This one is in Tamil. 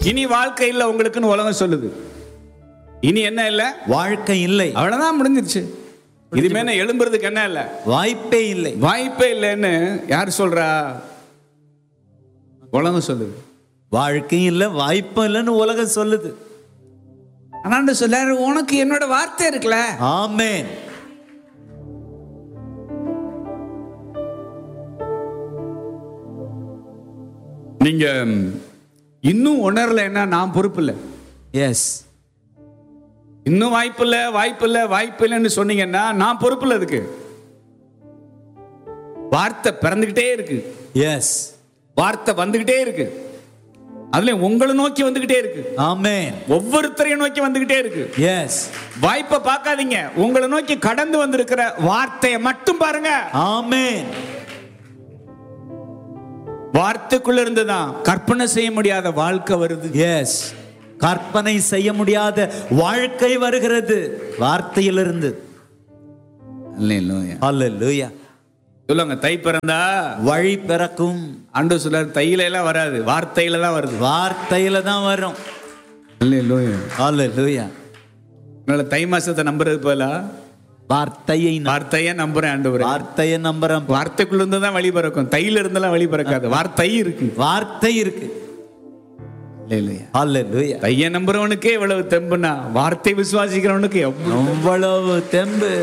இனி வாழ்க்கை இல்லை உங்களுக்குன்னு உலகம் சொல்லுது இனி என்ன இல்லை வாழ்க்கை இல்லை அவ்வளவுதான் முடிஞ்சிருச்சு இனிமே நான் எழும்புறதுக்கு என்ன இல்லை வாய்ப்பே இல்லை வாய்ப்பே இல்லைன்னு யார் சொல்றா உலகம் சொல்லுது வாழ்க்கை இல்லை வாய்ப்பும் இல்லைன்னு உலகம் சொல்லுது ஆனாண்டு சொல்லாரு உனக்கு என்னோட வார்த்தை இருக்குல்ல ஆமென் நீங்க இன்னும் உணரலைன்னா நான் பொறுப்பு இல்லை எஸ் இன்னும் வாய்ப்பு இல்லை வாய்ப்பு இல்லை வாய்ப்பு இல்லைன்னு சொன்னீங்கன்னா நான் பொறுப்பு இல்லை அதுக்கு வார்த்தை பிறந்துகிட்டே இருக்கு எஸ் வார்த்தை வந்துகிட்டே இருக்கு அதுல உங்களை நோக்கி வந்துகிட்டே இருக்கு ஆமென் ஒவ்வொருத்தரையும் நோக்கி வந்துகிட்டே இருக்கு எஸ் வாய்ப்பை பார்க்காதீங்க உங்களை நோக்கி கடந்து வந்திருக்கிற வார்த்தையை மட்டும் பாருங்க ஆமென் வார்த்தைக்குள்ள இருந்துதான் கற்பனை செய்ய முடியாத வாழ்க்கை வருது எஸ் கற்பனை செய்ய முடியாத வாழ்க்கை வருகிறது வார்த்தையிலிருந்து அல்லேலூயா சொல்லுங்க தை பிறந்தா வழி பிறக்கும் ஆண்டு சொல்றாரு தையில எல்லாம் வராது வார்த்தையில தான் வருது வார்த்தையில தான் வரும் அல்லேலூயா அதனால தை மாசத்தை நம்புறது போல வார்த்தையை நம்- வார்த்தையை நம்புறேன் ஆண்டு வார்த்தையை நம்புறோம் வார்த்தைக்குள்ள இருந்து தான் வழி பிறக்கும் தையில இருந்தெல்லாம் வழி பிறக்காது வார்த்தை இருக்கு வார்த்தை இருக்கு அல்லேலூயா தைய நம்புறவனுக்கே இவ்வளவு தெம்புனா வார்த்தை விசுவாசிக்கிறவனுக்கு எவ்வளவு அவ்வளவு தெம்பு